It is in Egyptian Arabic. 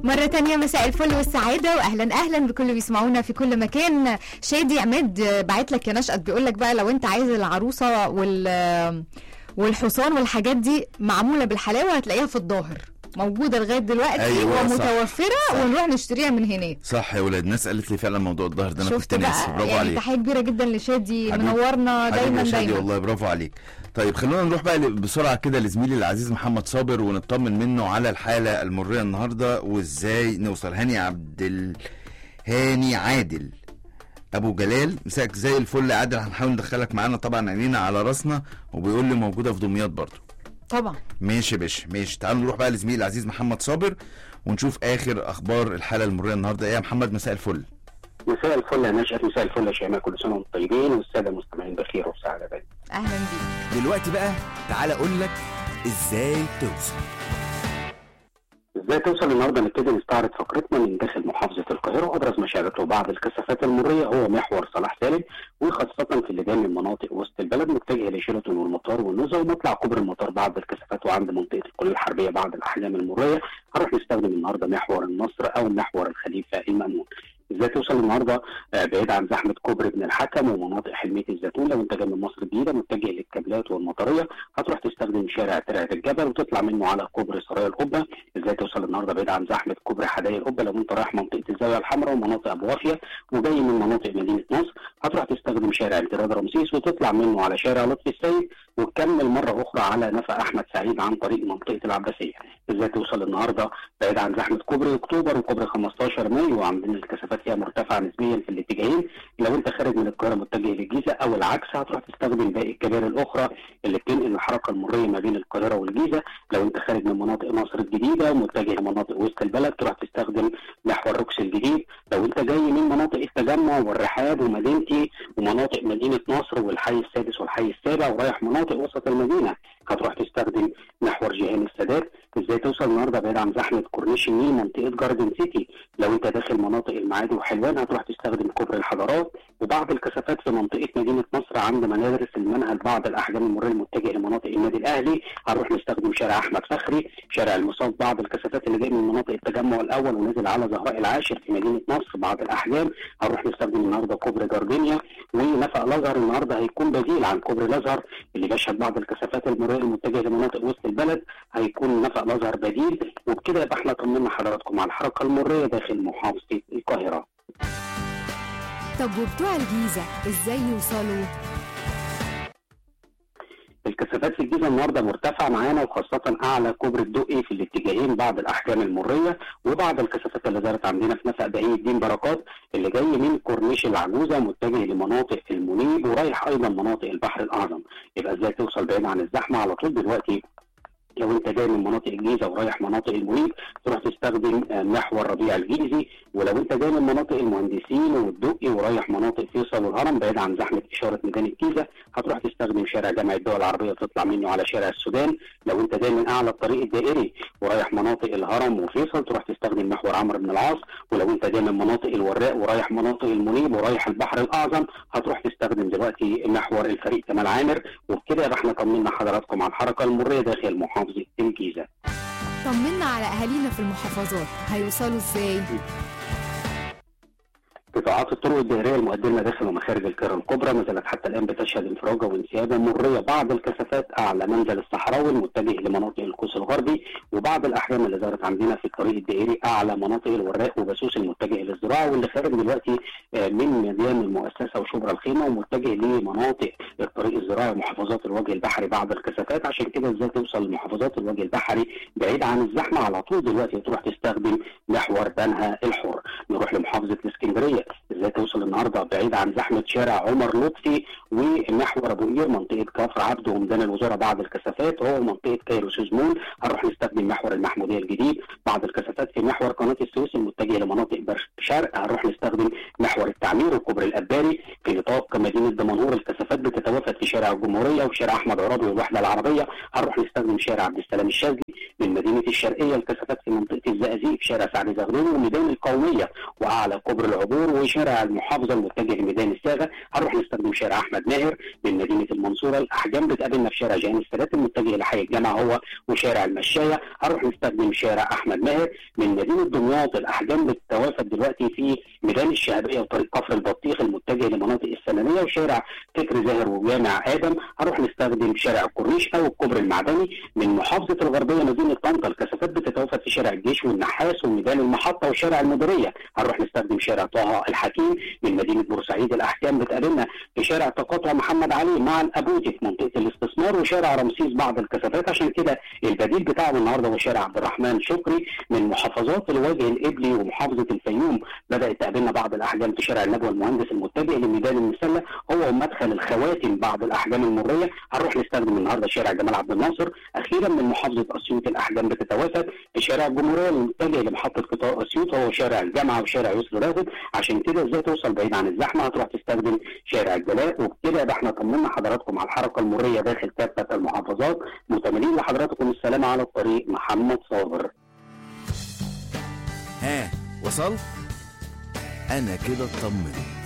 مرة تانية مساء الفل والسعادة وأهلا أهلا بكل اللي بيسمعونا في كل مكان شادي عماد بعت لك يا نشأت بيقول لك بقى لو أنت عايز العروسة وال والحصان والحاجات دي معمولة بالحلاوة هتلاقيها في الظاهر موجودة لغاية دلوقتي أيوة، صح. ومتوفرة صح. ونروح نشتريها من هناك صح يا ولاد ناس قالت لي فعلا موضوع الظهر ده انا شفت كنت ناسي بقى برافو يعني عليك تحية كبيرة جدا لشادي حبيبي- منورنا حبيبي دايما يا شادي دايما والله برافو عليك طيب خلونا نروح بقى ل- بسرعه كده لزميلي العزيز محمد صابر ونطمن منه على الحاله المريه النهارده وازاي نوصل هاني عبد ال... هاني عادل ابو جلال مساك زي الفل يا عادل هنحاول ندخلك معانا طبعا عينينا على راسنا وبيقول لي موجوده في دمياط برضه طبعا ماشي يا باشا ماشي تعالوا نروح بقى لزميلي العزيز محمد صابر ونشوف اخر اخبار الحاله المريه النهارده ايه يا محمد مساء الفل مساء الفل يا نشأت مساء الفل يا شيماء كل سنه وانتم طيبين والساده المستمعين بخير وبسعاده دايما أهلا بيك دلوقتي بقى تعالى اقول لك ازاي توصل ازاي توصل النهارده نبتدي نستعرض فقرتنا من داخل محافظه القاهره وابرز ما شهدته بعض الكثافات المريه هو محور صلاح سالم وخاصه في اللجان من مناطق وسط البلد متجهه لشيراتون والمطار والنزهه ومطلع كوبري المطار بعض الكثافات وعند منطقه الكليه الحربيه بعض الاحجام المريه هنروح نستخدم النهارده محور النصر او محور الخليفه المامون ازاي توصل النهارده آه، بعيد عن زحمه كوبري ابن الحكم ومناطق حلميه الزيتون لو انت جاي من مصر الجديده متجه للكابلات والمطريه هتروح تستخدم شارع ترعه الجبل وتطلع منه على كوبري سرايا القبه ازاي توصل النهارده بعيد عن زحمه كوبري حدائق القبه لو انت رايح منطقه الزاويه الحمراء ومناطق ابو وافيه وجاي من مناطق مدينه نصر هتروح تستخدم شارع امتداد رمسيس وتطلع منه على شارع لطفي السيد وتكمل مره اخرى على نفق احمد سعيد عن طريق منطقه العباسيه ازاي توصل النهارده بعيد عن زحمه كوبري اكتوبر وكوبري 15 مايو وعندنا الكثافات فيها مرتفعه نسبيا في الاتجاهين لو انت خارج من القاهره متجه للجيزه او العكس هتروح تستخدم باقي الكباري الاخرى اللي بتنقل الحركه المريه ما بين القاهره والجيزه لو انت خارج من مناطق مصر الجديده ومتجه لمناطق وسط البلد تروح تستخدم محور روكس الجديد لو انت جاي من مناطق التجمع والرحاب ومدينتي ومناطق مدينه نصر والحي السادس والحي السابع ورايح مناطق وسط المدينه هتروح تستخدم محور جيهان السادات ازاي توصل النهارده بعيد عن زحمه كورنيش النيل منطقه جاردن سيتي لو انت داخل مناطق المعادي وحلوان هتروح تستخدم كوبري الحضارات وبعض الكثافات في منطقه مدينه نصر عند مدارس المنهل بعض الاحجام المريه المتجهه لمناطق النادي الاهلي هنروح نستخدم شارع احمد فخري شارع المصاف بعض الكثافات اللي جايه من مناطق التجمع الاول ونازل على زهراء العاشر في مدينه نصر بعض الاحجام هنروح نستخدم النهارده كوبري جاردينيا ونفق الازهر النهارده هيكون بديل عن كوبري الازهر اللي بيشهد بعض الكثافات المريه المتجهه لمناطق وسط البلد هيكون نفق الازهر بديل وبكده يبقى احنا طمنا حضراتكم على الحركه المريه داخل محافظه القاهره طب وبتوع الجيزة ازاي يوصلوا الكثافات في الجيزه النهارده مرتفعه معانا وخاصه اعلى كوبري الدقي في الاتجاهين بعض الاحجام المريه وبعض الكثافات اللي ظهرت عندنا في نفق بهي الدين بركات اللي جاي من كورنيش العجوزه متجه لمناطق المنيب ورايح ايضا مناطق البحر الاعظم يبقى ازاي توصل بعيد عن الزحمه على طول دلوقتي لو انت جاي من مناطق الجيزه ورايح مناطق المنيب تروح تستخدم آه، محور ربيع الجيزي ولو انت جاي من مناطق المهندسين والدقي ورايح مناطق فيصل والهرم بعيد عن زحمه اشاره ميدان الجيزه هتروح تستخدم شارع جامع الدول العربيه وتطلع منه على شارع السودان لو انت جاي من اعلى الطريق الدائري ورايح مناطق الهرم وفيصل تروح تستخدم محور عمرو بن العاص ولو انت جاي من مناطق الوراق ورايح مناطق المنيب ورايح البحر الاعظم هتروح تستخدم دلوقتي محور الفريق كمال عامر وبكده يبقى احنا طمنا حضراتكم على الحركه المريه داخل محافظه الجيزه طمنا على اهالينا في المحافظات هيوصلوا ازاي قطاعات الطرق الدائريه المؤديه داخل ومخارج القاهره الكبرى ما زالت حتى الان بتشهد انفراجه وانسيابه مريه بعض الكثافات اعلى منزل الصحراوي المتجه لمناطق القوس الغربي وبعض الاحجام اللي ظهرت عندنا في الطريق الدائري اعلى مناطق الوراق وبسوس المتجه للزراعه واللي خارج دلوقتي آه، من ميدان المؤسسه وشبرا الخيمه ومتجه لمناطق الطريق الزراعي ومحافظات الوجه البحري بعض الكثافات عشان كده ازاي توصل لمحافظات الوجه البحري بعيد عن الزحمه على طول دلوقتي تروح تستخدم محور بنها الحر نروح لمحافظه الاسكندريه ازاي توصل النهارده بعيد عن زحمه شارع عمر لطفي ومحور ابو قير منطقه كفر عبده وميدان الوزاره بعض الكثافات هو منطقه كايرو سوزمون هنروح نستخدم محور المحموديه الجديد بعض الكثافات في محور قناه السويس المتجه لمناطق بر- شرق هنروح نستخدم محور التعمير وكوبري الاباري في نطاق مدينه دمنهور الكثافات بتتوافد في شارع الجمهوريه وشارع احمد عرابي والوحده العربيه هنروح نستخدم شارع عبد السلام الشاذلي من مدينه الشرقيه الكثافات في منطقه الزقازيق شارع سعد زغلول وميدان القوميه واعلى كوبري العبور وشارع شارع المحافظه المتجه لميدان الساغه هنروح نستخدم شارع احمد ماهر من مدينه المنصوره الاحجام بتقابلنا في شارع جهان السادات المتجه لحي الجامعه هو وشارع المشايه هنروح نستخدم شارع احمد ماهر من مدينه دمياط الاحجام بتتوافد دلوقتي في ميدان الشهبيه وطريق كفر البطيخ المتجه لمناطق السنانيه وشارع فكر زاهر وجامع ادم هنروح نستخدم شارع الكورنيش او الكوبري المعدني من محافظه الغربيه مدينه طنطا الكثافات بتتوافد في شارع الجيش والنحاس وميدان المحطه وشارع المديريه هنروح نستخدم شارع طه الحكيم من مدينه بورسعيد الاحكام بتقابلنا في شارع تقاطع محمد علي مع الابوتي في منطقه الاستثمار وشارع رمسيس بعض الكثافات عشان كده البديل بتاعنا النهارده هو شارع عبد الرحمن شكري من محافظات الوجه القبلي ومحافظه الفيوم بدات تقابلنا بعض الاحجام في شارع النبوه المهندس المتجه لميدان المسله هو مدخل الخواتم بعض الاحجام المريه هنروح نستخدم النهارده شارع جمال عبد الناصر اخيرا من محافظه اسيوط الاحجام بتتوافد في شارع الجمهوريه المتجه لمحطه قطار اسيوط هو شارع الجامعه وشارع يسر راغب عشان كده ازاي توصل بعيد عن الزحمه هتروح تستخدم شارع الجلاء وبكده يبقى احنا طمنا حضراتكم على الحركه المريه داخل كافه المحافظات متمنين لحضراتكم السلامه على الطريق محمد صابر ها وصلت انا كده اطمنت